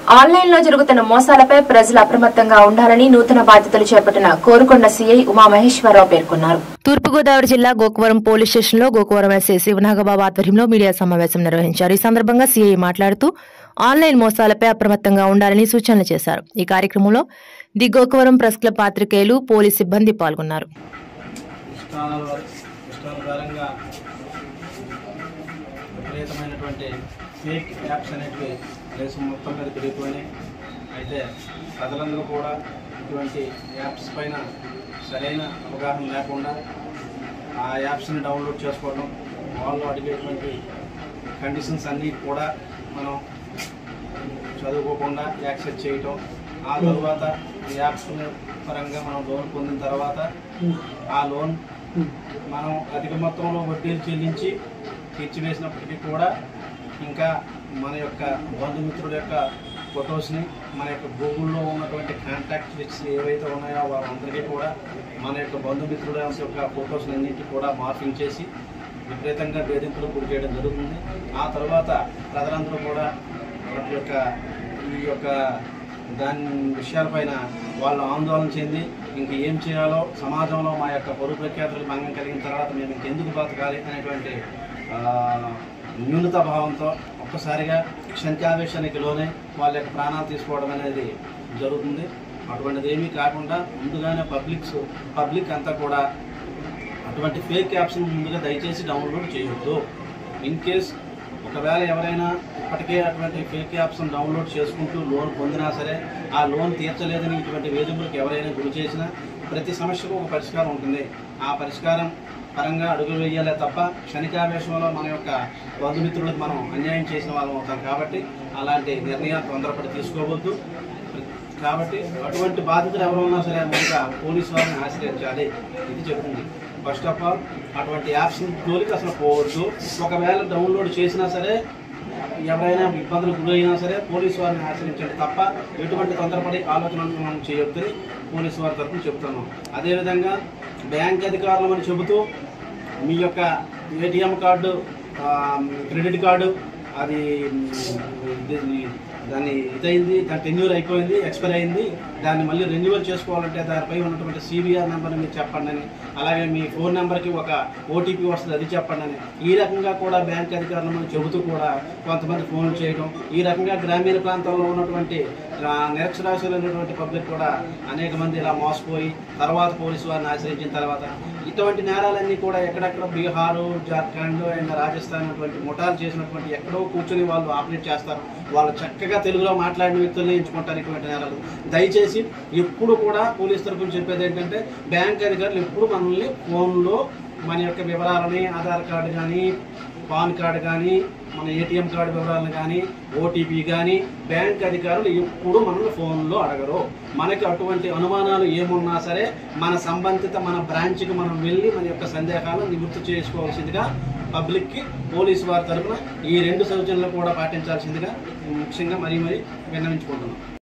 online లో జరుగుతున్న మోసాలపై ప్రజలు అప్రమత్తంగా ఉండాలని నూతన బాధ్యతలు చేపట్టిన కోరుకొండ సీఐ ఉమామహేశ్వరరావు పేర్కొన్నారు తూర్పుగోదావరి జిల్లా గోకవరం పోలీస్ స్టేషన్లో గోకవరం ఎస్ఐ శివనాగబాబు ఆధ్వర్యంలో మీడియా సమావేశం నిర్వహించారు ఈ సందర్భంగా సీఐ మాట్లాడుతూ ఆన్లైన్ మోసాలపై అప్రమత్తంగా ఉండాలని సూచనలు చేశారు ఈ కార్యక్రమంలో ది గోకవరం ప్రెస్ క్లబ్ పాత్రికేయులు పోలీస్ సిబ్బంది పాల్గొన్నారు ఇష్టాల ఇష్టానుసారంగా విపరీతమైనటువంటి ఫేక్ యాప్స్ అనేటివి దేశం మొత్తం మీద పెరిగిపోయినాయి అయితే ప్రజలందరూ కూడా ఇటువంటి యాప్స్ పైన సరైన అవగాహన లేకుండా ఆ యాప్స్ని డౌన్లోడ్ చేసుకోవడం వాళ్ళు అడిగేటువంటి కండిషన్స్ అన్నీ కూడా మనం చదువుకోకుండా యాక్సెస్ చేయటం ఆ తర్వాత ఈ యాప్స్ పరంగా మనం లోన్ పొందిన తర్వాత ఆ లోన్ మనం అధిక మొత్తంలో వడ్డీలు చెల్లించి తీర్చివేసినప్పటికీ కూడా ఇంకా మన యొక్క బంధుమిత్రుల యొక్క ఫొటోస్ని మన యొక్క గూగుల్లో ఉన్నటువంటి కాంటాక్ట్ లిస్ట్స్ ఏవైతే ఉన్నాయో వాళ్ళందరికీ కూడా మన యొక్క బంధుమిత్రుల యొక్క ఫొటోస్ అన్నింటి కూడా మార్పింగ్ చేసి విపరీతంగా వేధింపులు గురి చేయడం జరుగుతుంది ఆ తర్వాత ప్రజలందరూ కూడా వాటి యొక్క ఈ యొక్క దాని విషయాలపైన వాళ్ళు ఆందోళన చెంది ఇంక ఏం చేయాలో సమాజంలో మా యొక్క పొరుగు ప్రఖ్యాతులు భంగం కలిగిన తర్వాత మేము ఇంకెందుకు బతకాలి అనేటువంటి ఆ, న్యూనతా భావంతో ఒక్కసారిగా శంకావేశానికి లోనే వాళ్ళ యొక్క ప్రాణాలు తీసుకోవడం అనేది జరుగుతుంది అటువంటిది ఏమీ కాకుండా ముందుగానే పబ్లిక్స్ పబ్లిక్ అంతా కూడా అటువంటి ఫేక్ యాప్స్ని ముందుగా దయచేసి డౌన్లోడ్ చేయొద్దు ఇన్ కేస్ ఒకవేళ ఎవరైనా ఇప్పటికే అటువంటి ఫేక్ యాప్స్ని డౌన్లోడ్ చేసుకుంటూ లోన్ పొందినా సరే ఆ లోన్ తీర్చలేదని ఇటువంటి వేధింపులకు ఎవరైనా గురి చేసినా ప్రతి సమస్యకు ఒక పరిష్కారం ఉంటుంది ఆ పరిష్కారం పరంగా అడుగులు వేయాలే తప్ప క్షణికావేశంలో మన యొక్క బంధుమిత్రులకు మనం అన్యాయం చేసిన వాళ్ళం అవుతాం కాబట్టి అలాంటి నిర్ణయాలు తొందరపడి తీసుకోవద్దు కాబట్టి అటువంటి బాధితులు ఎవరు ఉన్నా సరే ముందుగా పోలీసు వారిని ఆశ్రయించాలి ఇది చెప్తుంది ఫస్ట్ ఆఫ్ ఆల్ అటువంటి యాప్స్ జోలికి అసలు పోవద్దు ఒకవేళ డౌన్లోడ్ చేసినా సరే ఎవరైనా ఇబ్బందులకు గురైనా సరే పోలీసు వారిని ఆశ్రయించండి తప్ప ఎటువంటి తొందరపడి ఆలోచనలు మనం చేయొద్దని పోలీసు వారి తరఫున చెప్తాను అదేవిధంగా బ్యాంక్ అధికారులు అని చెబుతూ మీ యొక్క ఏటీఎం కార్డు ఆ, క్రెడిట్ కార్డు అది ఇది- దాన్ని ఇదైంది దాని టెన్యూర్ అయిపోయింది ఎక్స్పైర్ అయింది దాన్ని మళ్ళీ రెన్యువల్ చేసుకోవాలంటే దానిపై ఉన్నటువంటి సిబిఆర్ నెంబర్ని మీరు చెప్పండి అని అలాగే మీ ఫోన్ నెంబర్కి ఒక ఓటీపీ వస్తుంది అది చెప్పండి అని ఈ రకంగా కూడా బ్యాంక్ అధికారులను చెబుతూ కూడా కొంతమంది ఫోన్లు చేయడం ఈ రకంగా గ్రామీణ ప్రాంతాల్లో ఉన్నటువంటి ఆ, నిరక్షరాస్యులైనటువంటి పబ్లిక్ కూడా అనేక మంది ఇలా మోసపోయి తర్వాత పోలీసు వారిని ఆశ్రయించిన తర్వాత ఇటువంటి నేరాలన్నీ కూడా ఎక్కడెక్కడ బీహారు జార్ఖండ్ అండ్ రాజస్థాన్ అటువంటి ముఠాలు చేసినటువంటి ఎక్కడో కూర్చొని వాళ్ళు ఆపరేట్ చేస్తారు వాళ్ళు చక్కగా తెలుగులో మాట్లాడిన వ్యక్తుల్ని ఎంచుకుంటారు ఇటువంటి నేరాలు దయచేసి ఎప్పుడు కూడా పోలీస్ తరఫున చెప్పేది ఏంటంటే బ్యాంక్ అధికారులు ఎప్పుడు మనల్ని ఫోన్లో మన యొక్క వివరాలని ఆధార్ కార్డు కానీ పాన్ కార్డు కానీ మన ఏటీఎం కార్డు వివరాలను కానీ ఓటీపీ కానీ బ్యాంక్ అధికారులు ఎప్పుడు మనల్ని ఫోన్లో అడగరు మనకి అటువంటి అనుమానాలు ఏమున్నా సరే మన సంబంధిత మన బ్రాంచ్కి మనం వెళ్ళి మన యొక్క సందేహాలను నివృత్తి చేసుకోవాల్సిందిగా పబ్లిక్కి పోలీసు వారి తరఫున ఈ రెండు సూచనలు కూడా పాటించాల్సిందిగా ముఖ్యంగా మరీ మరీ విన్నవించుకుంటున్నాం